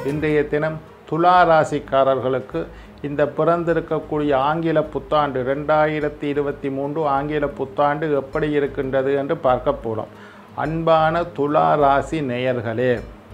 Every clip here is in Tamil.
இன்றைய தினம் துலா ராசிக்காரர்களுக்கு இந்த பிறந்திருக்கக்கூடிய ஆங்கில புத்தாண்டு ரெண்டாயிரத்தி இருபத்தி மூன்று ஆங்கில புத்தாண்டு எப்படி இருக்கின்றது என்று பார்க்க போகிறோம் அன்பான துலா ராசி நேயர்களே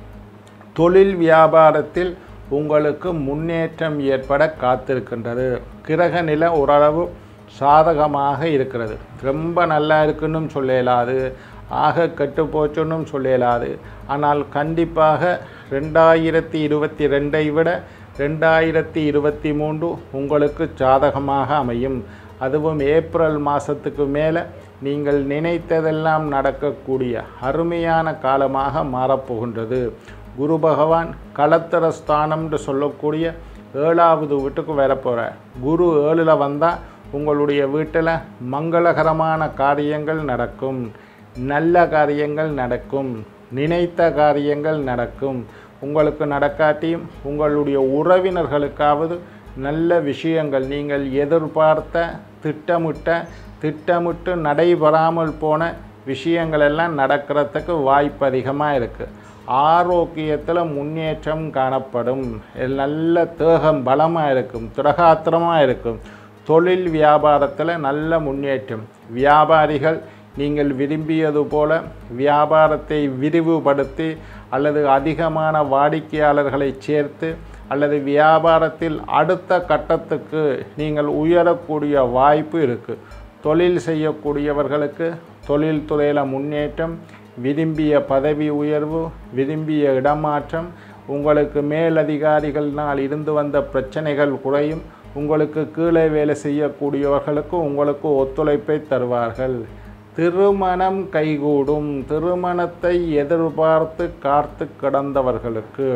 தொழில் வியாபாரத்தில் உங்களுக்கு முன்னேற்றம் ஏற்பட காத்திருக்கின்றது கிரக நிலை ஓரளவு சாதகமாக இருக்கிறது ரொம்ப நல்லா இருக்குன்னு சொல்ல இயலாது ஆக கெட்டு போச்சுன்னும் சொல்ல இயலாது ஆனால் கண்டிப்பாக ரெண்டாயிரத்தி இருபத்தி ரெண்டை விட ரெண்டாயிரத்தி இருபத்தி மூன்று உங்களுக்கு சாதகமாக அமையும் அதுவும் ஏப்ரல் மாதத்துக்கு மேலே நீங்கள் நினைத்ததெல்லாம் நடக்கக்கூடிய அருமையான காலமாக மாறப்போகின்றது குரு பகவான் களத்திர ஸ்தானம்னு சொல்லக்கூடிய ஏழாவது வீட்டுக்கு வர போகிறார் குரு ஏழில் வந்தால் உங்களுடைய வீட்டில் மங்களகரமான காரியங்கள் நடக்கும் நல்ல காரியங்கள் நடக்கும் நினைத்த காரியங்கள் நடக்கும் உங்களுக்கு நடக்காட்டியும் உங்களுடைய உறவினர்களுக்காவது நல்ல விஷயங்கள் நீங்கள் எதிர்பார்த்த திட்டமிட்ட திட்டமிட்டு நடைபெறாமல் போன விஷயங்கள் எல்லாம் நடக்கிறதுக்கு வாய்ப்பு அதிகமாக இருக்குது ஆரோக்கியத்தில் முன்னேற்றம் காணப்படும் நல்ல தேகம் பலமாக இருக்கும் திரகாத்திரமாக இருக்கும் தொழில் வியாபாரத்தில் நல்ல முன்னேற்றம் வியாபாரிகள் நீங்கள் விரும்பியது போல வியாபாரத்தை விரிவுபடுத்தி அல்லது அதிகமான வாடிக்கையாளர்களை சேர்த்து அல்லது வியாபாரத்தில் அடுத்த கட்டத்துக்கு நீங்கள் உயரக்கூடிய வாய்ப்பு இருக்குது தொழில் செய்யக்கூடியவர்களுக்கு தொழில் துறையில் முன்னேற்றம் விரும்பிய பதவி உயர்வு விரும்பிய இடமாற்றம் உங்களுக்கு மேலதிகாரிகள்னால் இருந்து வந்த பிரச்சனைகள் குறையும் உங்களுக்கு கீழே வேலை செய்யக்கூடியவர்களுக்கு உங்களுக்கு ஒத்துழைப்பை தருவார்கள் திருமணம் கைகூடும் திருமணத்தை எதிர்பார்த்து காத்து கிடந்தவர்களுக்கு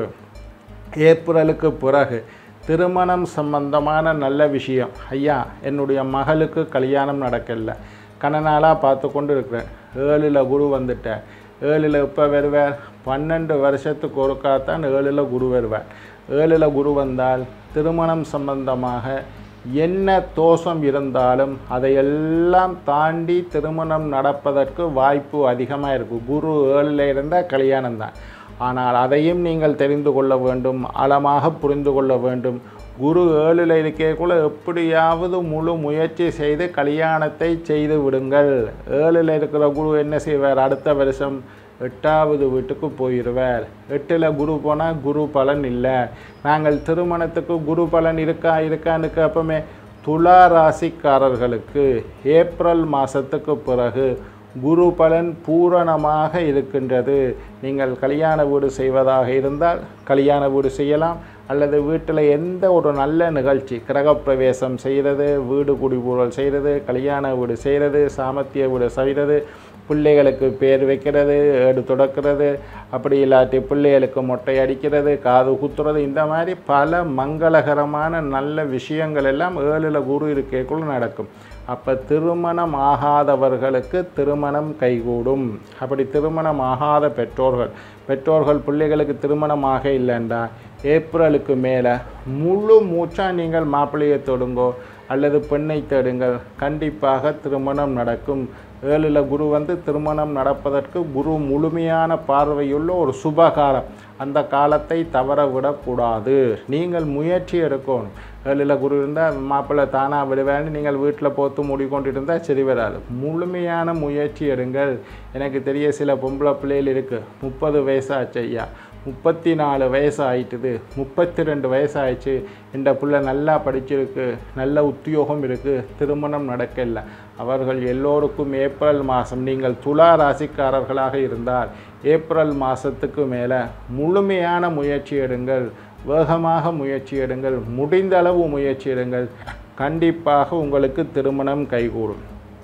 ஏப்ரலுக்கு பிறகு திருமணம் சம்பந்தமான நல்ல விஷயம் ஐயா என்னுடைய மகளுக்கு கல்யாணம் நடக்கல கணநாளாக பார்த்து கொண்டு இருக்கிறேன் ஏழில் குரு வந்துட்டேன் ஏழில் இப்போ வருவார் பன்னெண்டு வருஷத்துக்கு ஒருக்காத்தான் ஏழில் குரு வருவார் ஏழில் குரு வந்தால் திருமணம் சம்பந்தமாக என்ன தோஷம் இருந்தாலும் அதையெல்லாம் தாண்டி திருமணம் நடப்பதற்கு வாய்ப்பு அதிகமாக இருக்குது குரு ஏழில் இருந்தால் கல்யாணம் தான் ஆனால் அதையும் நீங்கள் தெரிந்து கொள்ள வேண்டும் ஆழமாக புரிந்து கொள்ள வேண்டும் குரு ஏழில் இருக்கக்குள்ள எப்படியாவது முழு முயற்சி செய்து கல்யாணத்தை செய்து விடுங்கள் ஏழில் இருக்கிற குரு என்ன செய்வார் அடுத்த வருஷம் எட்டாவது வீட்டுக்கு போயிடுவார் எட்டில் குரு போனால் குரு பலன் இல்லை நாங்கள் திருமணத்துக்கு குரு பலன் இருக்கா இருக்கான்னு கேட்போமே துலா ராசிக்காரர்களுக்கு ஏப்ரல் மாதத்துக்கு பிறகு குரு பலன் பூரணமாக இருக்கின்றது நீங்கள் கல்யாண வீடு செய்வதாக இருந்தால் கல்யாண வீடு செய்யலாம் அல்லது வீட்டில் எந்த ஒரு நல்ல நிகழ்ச்சி கிரகப்பிரவேசம் செய்கிறது வீடு குடிபூரல் செய்கிறது கல்யாண வீடு செய்கிறது சாமத்திய வீடு செய்கிறது பிள்ளைகளுக்கு பேர் வைக்கிறது ஏடு தொடக்கிறது அப்படி இல்லாட்டி பிள்ளைகளுக்கு மொட்டை அடிக்கிறது காது குத்துறது இந்த மாதிரி பல மங்களகரமான நல்ல விஷயங்கள் எல்லாம் ஏழில் குரு இருக்கேக்குள்ள நடக்கும் அப்போ திருமணம் ஆகாதவர்களுக்கு திருமணம் கைகூடும் அப்படி திருமணம் ஆகாத பெற்றோர்கள் பெற்றோர்கள் பிள்ளைகளுக்கு திருமணம் ஆக இல்லைண்டா ஏப்ரலுக்கு மேலே முழு மூச்சாக நீங்கள் மாப்பிள்ளையை தொடுங்கோ அல்லது பெண்ணை தேடுங்கள் கண்டிப்பாக திருமணம் நடக்கும் ஏழில் குரு வந்து திருமணம் நடப்பதற்கு குரு முழுமையான பார்வையுள்ள ஒரு சுபகாலம் அந்த காலத்தை தவற விடக்கூடாது நீங்கள் முயற்சி எடுக்கணும் ஏழில் குரு இருந்தால் மாப்பிள்ளை தானாக விடுவேன்னு நீங்கள் வீட்டில் போத்து மூடிக்கொண்டு இருந்தால் சரி வராது முழுமையான முயற்சி எடுங்கள் எனக்கு தெரிய சில பொம்பளை பிள்ளைகள் இருக்குது முப்பது வயசாச்சு ஐயா முப்பத்தி நாலு வயசு ஆயிட்டுது முப்பத்தி ரெண்டு வயசு ஆயிடுச்சு இந்த பிள்ளை நல்லா படிச்சிருக்கு நல்ல உத்தியோகம் இருக்குது திருமணம் நடக்கல அவர்கள் எல்லோருக்கும் ஏப்ரல் மாதம் நீங்கள் துலா ராசிக்காரர்களாக இருந்தால் ஏப்ரல் மாதத்துக்கு மேலே முழுமையான முயற்சி எடுங்கள் வேகமாக முயற்சி எடுங்கள் முடிந்த அளவு முயற்சி எடுங்கள் கண்டிப்பாக உங்களுக்கு திருமணம் கைகூடும்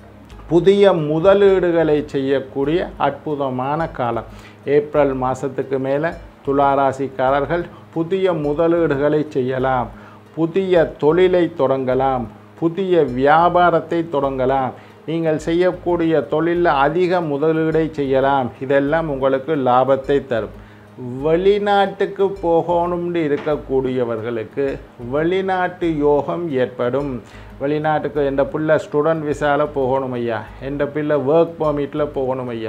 புதிய முதலீடுகளை செய்யக்கூடிய அற்புதமான காலம் ஏப்ரல் மாதத்துக்கு மேலே துளாராசிக்காரர்கள் புதிய முதலீடுகளை செய்யலாம் புதிய தொழிலை தொடங்கலாம் புதிய வியாபாரத்தை தொடங்கலாம் நீங்கள் செய்யக்கூடிய தொழிலில் அதிக முதலீடை செய்யலாம் இதெல்லாம் உங்களுக்கு லாபத்தை தரும் வெளிநாட்டுக்கு போகணும்னு இருக்கக்கூடியவர்களுக்கு வெளிநாட்டு யோகம் ஏற்படும் வெளிநாட்டுக்கு எந்த பிள்ளை ஸ்டூடெண்ட் விசாவில் போகணும் ஐயா எந்த பிள்ளை ஒர்க் பர்மிட்டில் போகணும் ஐயா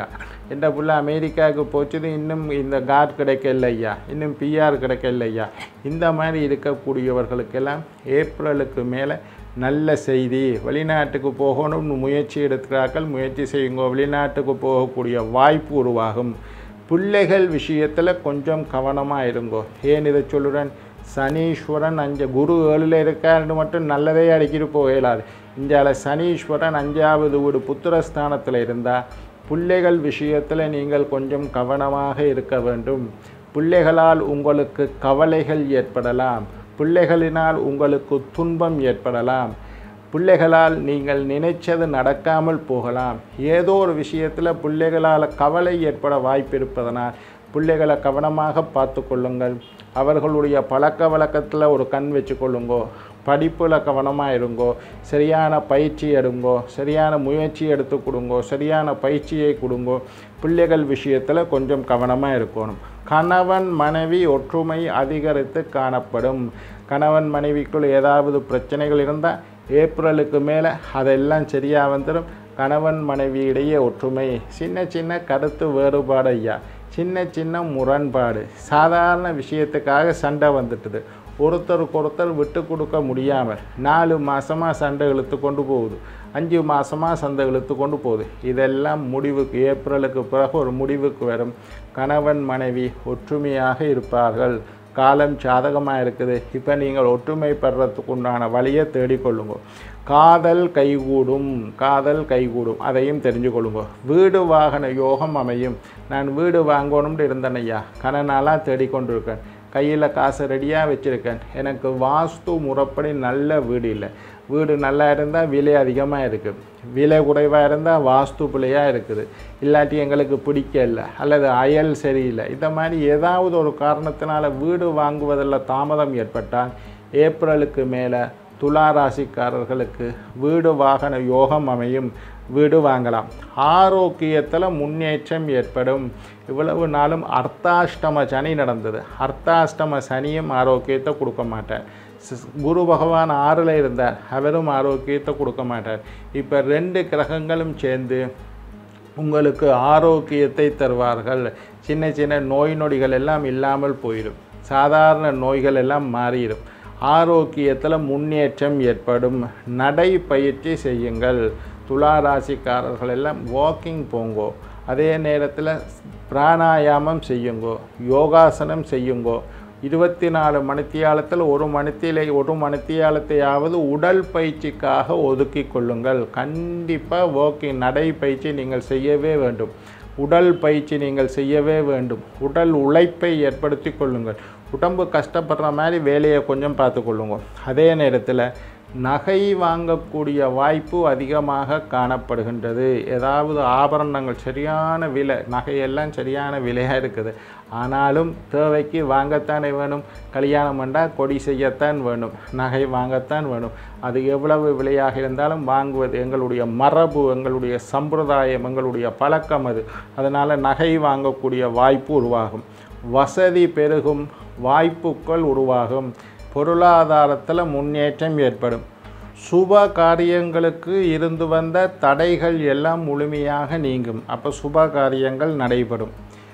என்ற புள்ள அமெரிக்காவுக்கு போச்சுது இன்னும் இந்த கார்டு கிடைக்கல ஐயா இன்னும் பிஆர் கிடைக்கல ஐயா இந்த மாதிரி இருக்கக்கூடியவர்களுக்கெல்லாம் ஏப்ரலுக்கு மேலே நல்ல செய்தி வெளிநாட்டுக்கு போகணும்னு முயற்சி எடுக்கிறார்கள் முயற்சி செய்யுங்க வெளிநாட்டுக்கு போகக்கூடிய வாய்ப்பு உருவாகும் பிள்ளைகள் விஷயத்தில் கொஞ்சம் கவனமாக இருங்கோ ஏன் இதை சொல்லுறேன் சனீஸ்வரன் அஞ்சு குரு ஏழில் இருக்காருன்னு மட்டும் நல்லதே அடிக்கிட்டு போக இயலாது இந்தியாவில் சனீஸ்வரன் அஞ்சாவது வீடு புத்திரஸ்தானத்தில் இருந்தால் பிள்ளைகள் விஷயத்தில் நீங்கள் கொஞ்சம் கவனமாக இருக்க வேண்டும் பிள்ளைகளால் உங்களுக்கு கவலைகள் ஏற்படலாம் பிள்ளைகளினால் உங்களுக்கு துன்பம் ஏற்படலாம் பிள்ளைகளால் நீங்கள் நினைச்சது நடக்காமல் போகலாம் ஏதோ ஒரு விஷயத்தில் பிள்ளைகளால் கவலை ஏற்பட வாய்ப்பு இருப்பதனால் பிள்ளைகளை கவனமாக பார்த்து கொள்ளுங்கள் அவர்களுடைய பழக்க வழக்கத்தில் ஒரு கண் வச்சு கொள்ளுங்கோ படிப்பில் கவனமாக இருங்கோ சரியான பயிற்சி எடுங்கோ சரியான முயற்சி எடுத்து கொடுங்கோ சரியான பயிற்சியை கொடுங்கோ பிள்ளைகள் விஷயத்தில் கொஞ்சம் கவனமாக இருக்கணும் கணவன் மனைவி ஒற்றுமை அதிகரித்து காணப்படும் கணவன் மனைவிக்குள் ஏதாவது பிரச்சனைகள் இருந்தால் ஏப்ரலுக்கு மேலே அதெல்லாம் சரியாக வந்துடும் கணவன் மனைவி இடையே ஒற்றுமை சின்ன சின்ன கருத்து வேறுபாடு ஐயா சின்ன சின்ன முரண்பாடு சாதாரண விஷயத்துக்காக சண்டை வந்துட்டுது ஒருத்தருக்கு ஒருத்தர் விட்டு கொடுக்க முடியாமல் நாலு மாதமாக சண்டை இழுத்து கொண்டு போகுது அஞ்சு மாதமாக சண்டை இழுத்து கொண்டு போகுது இதெல்லாம் முடிவுக்கு ஏப்ரலுக்கு பிறகு ஒரு முடிவுக்கு வரும் கணவன் மனைவி ஒற்றுமையாக இருப்பார்கள் காலம் சாதகமாக இருக்குது இப்போ நீங்கள் ஒற்றுமை பெறத்துக்கு உண்டான வழியை தேடிக்கொள்ளுங்க காதல் கைகூடும் காதல் கைகூடும் அதையும் தெரிஞ்சு கொள்ளுங்க வீடு வாகன யோகம் அமையும் நான் வீடு வாங்கணும்னு இருந்தேன் ஐயா கணநாளாக தேடிக்கொண்டிருக்கேன் கையில் காசு ரெடியாக வச்சுருக்கேன் எனக்கு வாஸ்து முறைப்படி நல்ல வீடு இல்லை வீடு நல்லா இருந்தால் விலை அதிகமாக இருக்குது விலை குறைவாக இருந்தால் வாஸ்து பிள்ளையாக இருக்குது இல்லாட்டி எங்களுக்கு பிடிக்கல அல்லது அயல் சரியில்லை இந்த மாதிரி ஏதாவது ஒரு காரணத்தினால வீடு வாங்குவதில் தாமதம் ஏற்பட்டால் ஏப்ரலுக்கு மேலே துலா ராசிக்காரர்களுக்கு வீடு வாகன யோகம் அமையும் வீடு வாங்கலாம் ஆரோக்கியத்தில் முன்னேற்றம் ஏற்படும் இவ்வளவு நாளும் அர்த்தாஷ்டம சனி நடந்தது அர்த்தாஷ்டம சனியும் ஆரோக்கியத்தை கொடுக்க மாட்டார் சிஸ்- குரு பகவான் ஆறில் இருந்தார் அவரும் ஆரோக்கியத்தை கொடுக்க மாட்டார் இப்போ ரெண்டு கிரகங்களும் சேர்ந்து உங்களுக்கு ஆரோக்கியத்தை தருவார்கள் சின்ன சின்ன நோய் நொடிகள் எல்லாம் இல்லாமல் போயிடும் சாதாரண நோய்கள் எல்லாம் மாறிடும் ஆரோக்கியத்தில் முன்னேற்றம் ஏற்படும் நடைப்பயிற்சி செய்யுங்கள் துலா ராசிக்காரர்கள் எல்லாம் வாக்கிங் போங்கோ அதே நேரத்தில் பிராணாயாமம் செய்யுங்கோ யோகாசனம் செய்யுங்கோ இருபத்தி நாலு மணித்தியாலத்தில் ஒரு மணித்திலே ஒரு மணித்தியாலத்தையாவது உடல் பயிற்சிக்காக ஒதுக்கி கொள்ளுங்கள் கண்டிப்பாக வாக்கிங் நடைப்பயிற்சி நீங்கள் செய்யவே வேண்டும் உடல் பயிற்சி நீங்கள் செய்யவே வேண்டும் உடல் உழைப்பை ஏற்படுத்தி கொள்ளுங்கள் உடம்பு கஷ்டப்படுற மாதிரி வேலையை கொஞ்சம் பார்த்துக்கொள்ளுங்க அதே நேரத்தில் நகை வாங்கக்கூடிய வாய்ப்பு அதிகமாக காணப்படுகின்றது ஏதாவது ஆபரணங்கள் சரியான விலை நகையெல்லாம் சரியான விலையாக இருக்குது ஆனாலும் தேவைக்கு வாங்கத்தானே வேணும் கல்யாணம் பண்ணால் கொடி செய்யத்தான் வேணும் நகை வாங்கத்தான் வேணும் அது எவ்வளவு விலையாக இருந்தாலும் வாங்குவது எங்களுடைய மரபு எங்களுடைய சம்பிரதாயம் எங்களுடைய பழக்கம் அது அதனால் நகை வாங்கக்கூடிய வாய்ப்பு உருவாகும் வசதி பெருகும் வாய்ப்புகள் உருவாகும் பொருளாதாரத்தில் முன்னேற்றம் ஏற்படும் சுப காரியங்களுக்கு இருந்து வந்த தடைகள் எல்லாம் முழுமையாக நீங்கும் அப்போ சுப காரியங்கள் நடைபெறும்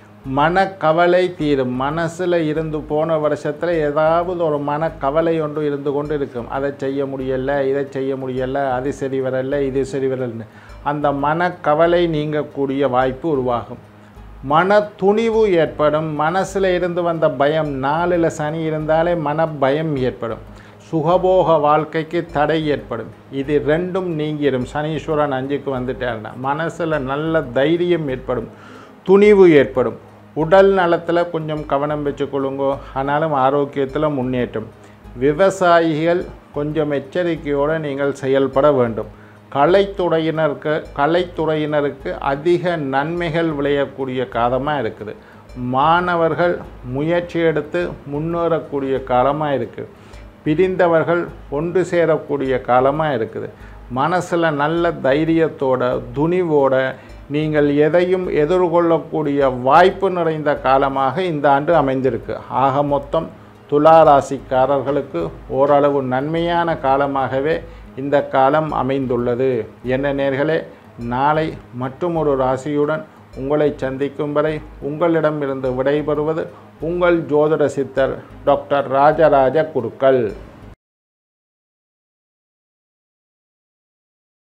மனக்கவலை தீரும் மனசில் இருந்து போன வருஷத்தில் ஏதாவது ஒரு மனக்கவலை ஒன்று இருந்து கொண்டு இருக்கும் அதை செய்ய முடியலை இதை செய்ய முடியலை அது சரி வரல இது சரி வரலன்னு அந்த மனக்கவலை நீங்கக்கூடிய வாய்ப்பு உருவாகும் மன துணிவு ஏற்படும் மனசில் இருந்து வந்த பயம் நாலில் சனி இருந்தாலே மன பயம் ஏற்படும் சுகபோக வாழ்க்கைக்கு தடை ஏற்படும் இது ரெண்டும் நீங்கிடும் சனீஸ்வரன் அஞ்சுக்கு வந்துட்டாருன்னா மனசில் நல்ல தைரியம் ஏற்படும் துணிவு ஏற்படும் உடல் நலத்தில் கொஞ்சம் கவனம் வச்சுக்கொள்ளுங்கோ ஆனாலும் ஆரோக்கியத்தில் முன்னேற்றம் விவசாயிகள் கொஞ்சம் எச்சரிக்கையோடு நீங்கள் செயல்பட வேண்டும் கலைத்துறையினருக்கு கலைத்துறையினருக்கு அதிக நன்மைகள் விளையக்கூடிய காலமாக இருக்குது மாணவர்கள் முயற்சி எடுத்து முன்னேறக்கூடிய காலமாக இருக்குது பிரிந்தவர்கள் ஒன்று சேரக்கூடிய காலமாக இருக்குது மனசில் நல்ல தைரியத்தோட துணிவோட நீங்கள் எதையும் எதிர்கொள்ளக்கூடிய வாய்ப்பு நிறைந்த காலமாக இந்த ஆண்டு அமைந்திருக்கு ஆக மொத்தம் துலா ராசிக்காரர்களுக்கு ஓரளவு நன்மையான காலமாகவே இந்த காலம் அமைந்துள்ளது என்ன நேர்களே நாளை மற்றும் ஒரு ராசியுடன் உங்களை சந்திக்கும் வரை உங்களிடமிருந்து விடைபெறுவது உங்கள் ஜோதிட சித்தர் டாக்டர் ராஜராஜ குருக்கள்